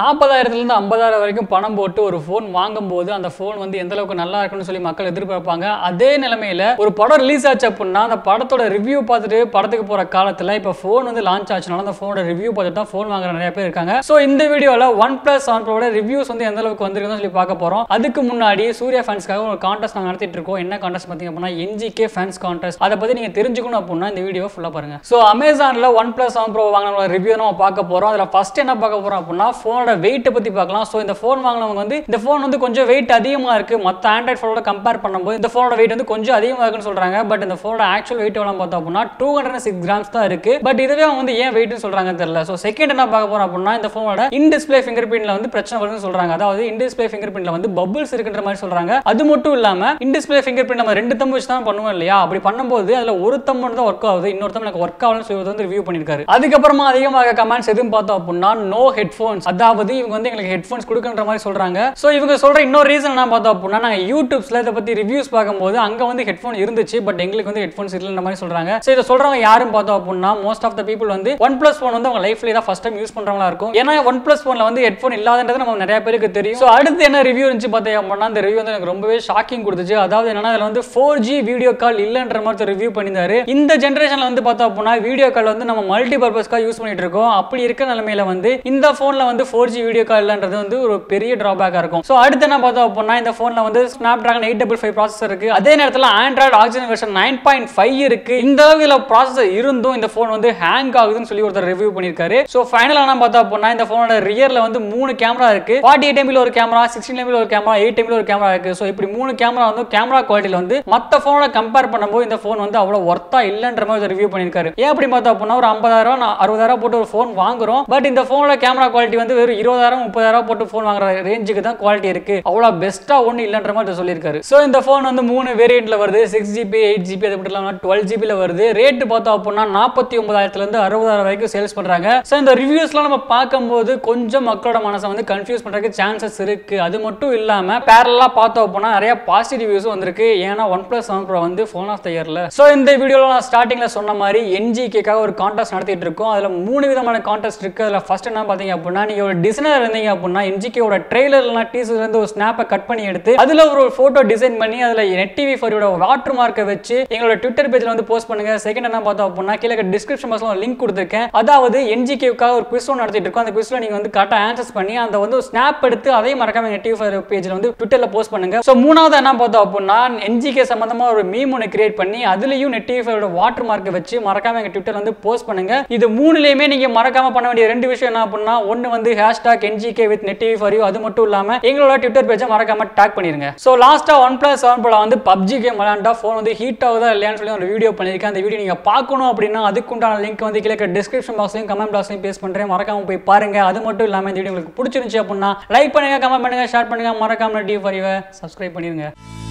நாற்பதாயிரத்துலேருந்து ஐம்பதாயிரம் வரைக்கும் பணம் போட்டு ஒரு ஃபோன் வாங்கும்போது அந்த ஃபோன் வந்து எந்த அளவுக்கு நல்லா இருக்குன்னு சொல்லி மக்கள் எதிர்பார்ப்பாங்க அதே நிலைமையில ஒரு படம் ரிலீஸ் ஆச்சு அப்படின்னா அந்த படத்தோட ரிவ்யூ பார்த்துட்டு படத்துக்கு போற காலத்துல இப்போ ஃபோன் வந்து லான்ச் ஆச்சுனால அந்த ஃபோனோட ரிவ்யூ பார்த்துட்டு தான் ஃபோன் வாங்குற நிறைய பேர் இருக்காங்க ஸோ இந்த வீடியோவில் ஒன் பிளஸ் செவன் ப்ரோட ரிவ்யூஸ் வந்து எந்த அளவுக்கு வந்திருக்குன்னு சொல்லி பார்க்க போறோம் அதுக்கு முன்னாடி சூர்யா ஃபேன்ஸ்க்காக ஒரு கான்டெஸ்ட் நாங்கள் நடத்திட்டு இருக்கோம் என்ன கான்டெஸ்ட் பார்த்தீங்க அப்படின்னா என்ஜிகே ஃபேன்ஸ் கான்டெஸ்ட் அதை பத்தி நீங்க தெரிஞ்சுக்கணும் அப்படின்னா இந்த வீடியோ ஃபுல்லாக பாருங்க ஸோ அமேசானில் ஒன் பிளஸ் செவன் ப்ரோ வாங்கின ரிவ்யூ நம்ம பார்க்க போறோம் அதில் ஃபர்ஸ்ட் என்ன பார்க்க போறோம் அப்படின்னா ஃபோனோட வெயிட்டை பத்தி பார்க்கலாம் ஸோ இந்த ஃபோன் வாங்கினவங்க வந்து இந்த ஃபோன் வந்து கொஞ்சம் வெயிட் அதிகமா இருக்கு மற்ற ஆண்ட்ராய்ட் ஃபோனோட கம்பேர் பண்ணும்போது இந்த ஃபோனோட வெயிட் வந்து கொஞ்சம் அதிகமாக இருக்குன்னு சொல்றாங்க பட் இந்த ஃபோனோட ஆக்சுவல் வெயிட் எவ்வளோ பார்த்தோம் அப்படின்னா டூ ஹண்ட்ரட் சிக்ஸ் கிராம்ஸ் தான் இருக்கு பட் இதுவே அவங்க வந்து ஏன் வெயிட்னு சொல்றாங்க தெரியல ஸோ செகண்ட் என்ன பார்க்க போறோம் அப்படின்னா இந்த ஃபோனோட இன் டிஸ்பிளே ஃபிங்கர் பிரிண்ட்ல வந்து பிரச்சனை வருதுன்னு சொல்றாங்க அதாவது இன் டிஸ்பிளே ஃபிங்கர் பிரிண்ட்ல வந்து பபிள்ஸ் இருக்குன்ற மாதிரி சொல்றாங்க அது மட்டும் இல்லாம இன் டிஸ்பிளே ஃபிங்கர் பிரிண்ட் நம்ம ரெண்டு தம்பு வச்சு தான் பண்ணுவோம் இல்லையா அப்படி பண்ணும்போது அதுல ஒரு தம்பு தான் ஒர்க் ஆகுது இன்னொரு தம்பு எனக்கு ஒர்க் ஆகலன்னு சொல்லி வந்து ரிவ்யூ பண்ணிருக்காரு அதுக்கப்புறமா அதிகமாக கமெண்ட்ஸ் எதுவும் பார்த்தோம் அப்படின்னா நோ ஹெட்ஃபோன்ஸ் அதாவது இவங்க வந்து எங்களுக்கு ஹெட்ஃபோன்ஸ் கொடுக்குன்ற மாதிரி சொல்றாங்க ஸோ இவங்க சொல்ற இன்னொரு ரீசன் என்ன பார்த்தோம் அப்படின்னா நாங்க யூடியூப்ஸ்ல இதை பத்தி ரிவ்யூஸ் பார்க்கும்போது அங்க வந்து ஹெட்ஃபோன் இருந்துச்சு பட் எங்களுக்கு வந்து ஹெட்ஃபோன்ஸ் இல்லைன்ற மாதிரி சொல்றாங்க ஸோ இதை சொல்றவங்க யாரும் பார்த்தோம் அப்படின்னா மோஸ்ட் ஆஃப் த பீப்புள் வந்து ஒன் பிளஸ் ஃபோன் வந்து அவங்க லைஃப்ல தான் ஃபர்ஸ்ட் டைம் யூஸ் பண்றவங்களா இருக்கும் ஏன்னா ஒன் பிளஸ் ஃபோன்ல வந்து ஹெட்ஃபோன் இல்லாதன்றது நம்ம நிறைய பேருக்கு தெரியும் ஸோ அடுத்து என்ன ரிவ்யூ இருந்துச்சு பார்த்தீங்க அப்படின்னா அந்த ரிவ்யூ வந்து எனக்கு ரொம்பவே ஷாக்கிங் கொடுத்துச்சு அதாவது என்னன்னா அதில் வந்து ஃபோர் ஜி வீடியோ கால் இல்லைன்ற மாதிரி ரிவ்யூ பண்ணியிருந்தாரு இந்த ஜென்ரேஷன்ல வந்து பார்த்தோம் அப்படின்னா வீடியோ கால் வந்து நம்ம மல்டி பர்பஸ்க்காக யூஸ் பண்ணிட்டு இருக்கோம் அப்படி இருக்க நிலைமையில வந்து இந்த போன்ல வந்து ஃபோர் ஜி வீடியோ கால் இல்லைன்றது வந்து ஒரு பெரிய டிராபேக்கா இருக்கும் ஸோ அடுத்து என்ன பார்த்தோம் அப்படின்னா இந்த போன்ல வந்து Snapdragon eight double five processor இருக்கு அதே நேரத்தில் Android oxygen version nine point five இருக்கு இந்த அளவுக்கு ப்ராசஸர் இருந்தும் இந்த ஃபோன் வந்து ஹேங் ஆகுதுன்னு சொல்லி ஒருத்தர் ரிவ்யூ பண்ணியிருக்காரு ஸோ ஃபைனலாக என்ன பார்த்தோம் அப்படின்னா இந்த ஃபோனோட ரியர்ல வந்து மூணு கேமரா இருக்கு ஃபார்ட்டி எயிட் எம்பில் ஒரு கேமரா சிக்ஸ்டீன் எம்பில் ஒரு கேமரா எயிட் எம்பில் ஒரு கேமரா இருக்கு ஸோ இப்படி மூணு கேமரா வந்து கேமரா குவாலிட்டியில் வந்து மற்ற ஃபோனோட கம்பேர் பண்ணும்போது இந்த ஃபோன் வந்து அவ்வளோ ஒர்த்தா இல்லைன்ற மாதிரி ரிவ்யூ பண்ணியிருக்காரு ஏன் அப்படி பார்த்தோம் அப்படின்னா ஒரு ஐம்பதாயிரம் அறுபதாயிரம் போட்டு ஒரு ஃபோன் வாங்குறோம் பட் இந்த ஃபோனோட கேமரா குவாலிட்டி வந்து வெறும் இருபதாயிரம் முப்பதாயிரம் போட்டு ஃபோன் வாங்குற ரேஞ்சுக்கு தான் குவாலிட்டி இருக்கு அவ்வளோ பெஸ்ட்டா ஒன்றும் இல்லைன்ற மாதிரி சொல்லியிருக்காரு ஸோ இந்த ஃபோன் வந்து மூணு வேரியண்ட்ல வருது சிக்ஸ் ஜிபி எயிட் ஜிபி அது மட்டும் இல்லாமல் டுவெல் ஜிபியில் வருது ரேட்டு பார்த்தோம் அப்படின்னா நாற்பத்தி ஒன்பதாயிரத்துலேருந்து அறுபதாயிரம் வரைக்கும் சேல்ஸ் பண்ணுறாங்க ஸோ இந்த ரிவ்யூஸ்லாம் நம்ம பார்க்கும்போது கொஞ்சம் மக்களோட மனசை வந்து கன்ஃபியூஸ் பண்ணுறதுக்கு சான்சஸ் இருக்கு அது மட்டும் இல்லாமல் பேரலாக பார்த்தோம் அப்படின்னா நிறைய பாசிட்டிவ் ரிவ்யூஸும் வந்திருக்கு ஏன்னா ஒன் பிளஸ் செவன் ப்ரோ வந்து ஃபோன் ஆஃப் த இயரில் ஸோ இந்த வீடியோவில் நான் ஸ்டார்டிங்கில் சொன்ன மாதிரி என்ஜிகேக்காக ஒரு கான்டெஸ்ட் நடத்திட்டு இருக்கோம் அதில் மூணு விதமான கான்டெஸ்ட் இருக்கு அதில் ஃபர்ஸ்ட் என்ன பார்த்தீங்க அப்படின்னா நீங்கள் ஒரு டிசைனர் இருந்தீங்க அப்படின்னா என்ஜிகேவோட ட்ரெய்லர்லாம் டீசர்லேருந்து ஒரு ஸ்னாப்பை கட் பண்ணி எடுத்து அதில் ஒரு ஃபோட்டோ டிசைன் பண்ணி அதில் நெட் டிவி ஃபோரியோட வாட்டர் மார்க்கை வச்சு எங்களோட ட்விட்டர் பேஜில் வந்து போஸ்ட் பண்ணுங்க செகண்ட் என்ன பார்த்தோம் அப்படின்னா கீழே டிஸ்கிரிப்ஷன் பாக்ஸில் ஒரு லிங்க் கொடுத்துருக்கேன் அதாவது என்ஜிகேவுக்காக ஒரு குவிஸ் ஒன்று நடத்திட்டு இருக்கோம் அந்த குவிஸ்ல நீங்கள் வந்து கரெக்டாக ஆன்சர்ஸ் பண்ணி அந்த வந்து ஸ்னாப் எடுத்து அதையும் மறக்காம நெட் டிவி ஃபோர் பேஜில் வந்து ட்விட்டரில் போஸ்ட் பண்ணுங்க ஸோ மூணாவது என்ன பார்த்தோம் அப்படின்னா என்ஜிகே சம்பந்தமா ஒரு மீம் ஒன்று கிரியேட் பண்ணி அதுலயும் நெட் டிவி ஃபோரோட வாட்டர் மார்க்கை வச்சு மறக்காம எங்க ட்விட்டர் வந்து போஸ்ட் பண்ணுங்க இது மூணுலயுமே நீங்க மறக்காம பண்ண வேண்டிய ரெண்டு விஷயம் என்ன அப்படின்னா ஒன்னு வந்து hashtag NGK with Net TV for you அது மட்டும் இல்லாம எங்களோட ட்விட்டர் பேஜை மறக்காம டேக் பண்ணிருங்க ஸோ லாஸ்டா ஒன் பிளஸ் செவன் போல வந்து பப்ஜி கேம் விளையாண்டா ஃபோன் வந்து ஹீட் ஆகுதா இல்லையான்னு சொல்லி ஒரு வீடியோ பண்ணியிருக்கேன் அந்த வீடியோ நீங்க பார்க்கணும் அப்படின்னா அதுக்குண்டான லிங்க் வந்து கீழே டிஸ்கிரிப்ஷன் பாக்ஸ்லையும் கமெண்ட் பாக்ஸ்லையும் பேஸ் பண்றேன் மறக்காம போய் பாருங்க அது மட்டும் இல்லாம இந்த வீடியோ உங்களுக்கு பிடிச்சிருந்துச்சு அப்படின்னா லைக் பண்ணுங்க கமெண்ட் பண்ணுங்க ஷேர் பண்ணுங்க மறக்காம டிவி ஃபார் யூ சப்ஸ்கிரைப் பண்ணிருங்க